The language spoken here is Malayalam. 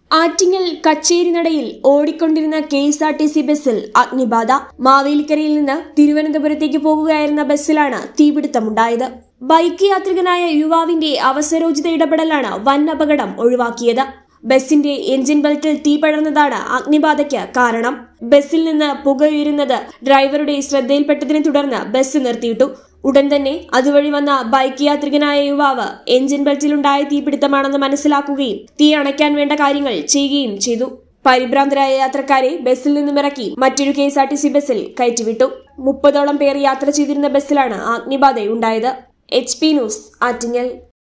ആറ്റിങ്ങൽ കച്ചേരിനടയിൽ ഓടിക്കൊണ്ടിരുന്ന K S R T C ബസ്സിൽ അഗ്നിബാധ മാവേലിക്കരയിൽ നിന്ന് തിരുവനന്തപുരത്തേക്ക് പോകുകയായിരുന്ന ബസ്സിലാണ് തീപിടുത്തമുണ്ടായത് ബൈക്ക് യാത്രികനായ യുവാവിന്റെ അവസരോചിത ഇടപെടലാണ് വൻ അപകടം ഒഴിവാക്കിയത് ബസിന്റെ എഞ്ചിൻ ബെൽറ്റിൽ തീ പടർന്നതാണ് അഗ്നിബാധയ്ക്ക് കാരണം ബസ്സിൽ നിന്ന് പുകയുയരുന്നത് ഡ്രൈവറുടെ ശ്രദ്ധയിൽപ്പെട്ടതിനെ തുടർന്ന് ബസ് നിർത്തിയിട്ടു ഉടൻ തന്നെ അതുവഴി വന്ന ബൈക്ക് യാത്രികനായ യുവാവ് എഞ്ചിൻ ബെൽറ്റിലുണ്ടായ തീപിടുത്തമാണെന്ന് മനസ്സിലാക്കുകയും തീ അണയ്ക്കാൻ വേണ്ട കാര്യങ്ങൾ ചെയ്യുകയും ചെയ്തു പരിഭ്രാന്തരായ യാത്രക്കാരെ ബസ്സിൽ നിന്നും ഇറക്കി മറ്റൊരു K S R T C ബസ്സിൽ കയറ്റിവിട്ടു മുപ്പതോളം പേർ യാത്ര ചെയ്തിരുന്ന ബസ്സിലാണ് അഗ്നിബാധയുണ്ടായത് എച്ച് പി ന്യൂസ് ആറ്റിങ്ങൽ